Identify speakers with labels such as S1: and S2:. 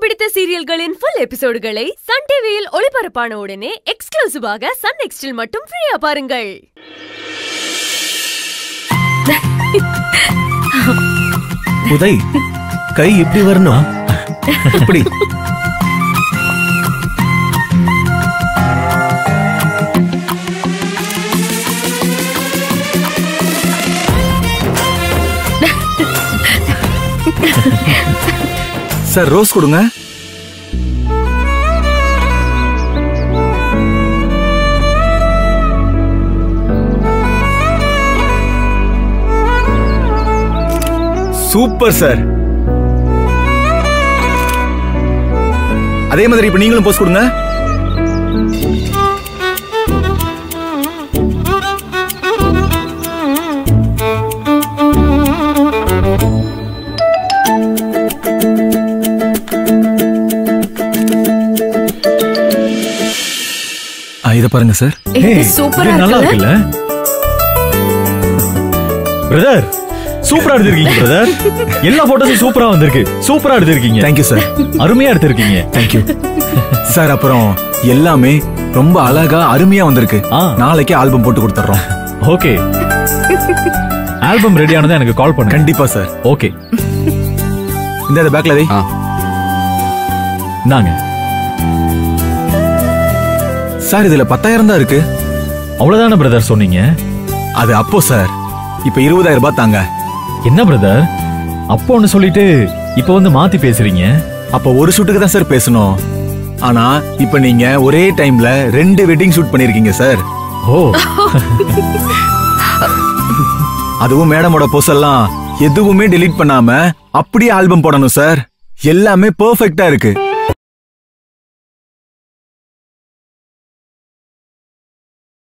S1: பிடித்த சீரியல்களின் full எபிசோடுகளை Sun டிவியில் ஒளிபரப்பான உடனே எக்ஸ்க்ளூசிவாக சன் நெக்ஸ்டில் மட்டும் ஃப்ரீயா பாருங்கள்
S2: உதய் கை இப்படி வரணும் இப்படி சார் ரோஸ் கொடுங்க சூப்பர் சார் அதே மாதிரி இப்ப நீங்களும் போஸ்ட் கொடுங்க ஆ, இத பாருங்க சார்
S1: இது சூப்பரா
S3: நல்லா
S1: இருக்குல்ல
S3: இருக்குல்ல பிரதர் சூப்பரா எடுத்திருக்கீங்க பிரதர் எல்லா போட்டோஸும் சூப்பரா வந்திருக்கு சூப்பரா எடுத்திருக்கீங்க
S2: தேங்க்யூ சார்
S3: அருமையா எடுத்திருக்கீங்க
S2: தேங்க்யூ சார் அப்புறம் எல்லாமே ரொம்ப அழகா அருமையா வந்திருக்கு
S3: ஆ.
S2: நாளைக்கே ஆல்பம் போட்டு கொடுத்துறோம்
S3: ஓகே ஆல்பம் ரெடி ஆனதா எனக்கு கால் பண்ணுங்க
S2: கண்டிப்பா சார்
S3: ஓகே
S2: இந்த பேக்ல வை
S3: நாங்க
S2: சார் இதுல பத்தாயிரம் தான் இருக்கு
S3: அவ்வளவுதானே பிரதர் சொன்னீங்க
S2: அது அப்போ சார் இப்ப இருபதாயிரம் ரூபாய் தாங்க
S3: என்ன பிரதர் அப்போ ஒன்னு சொல்லிட்டு இப்போ வந்து மாத்தி பேசுறீங்க
S2: அப்ப ஒரு ஷூட்டுக்கு தான் சார் பேசணும் ஆனா இப்ப நீங்க ஒரே டைம்ல ரெண்டு வெட்டிங் ஷூட் பண்ணிருக்கீங்க சார்
S3: ஓ
S2: அதுவும் மேடமோட போஸ் எல்லாம் எதுவுமே டெலீட் பண்ணாம அப்படியே ஆல்பம் போடணும் சார் எல்லாமே பெர்ஃபெக்ட்டா இருக்கு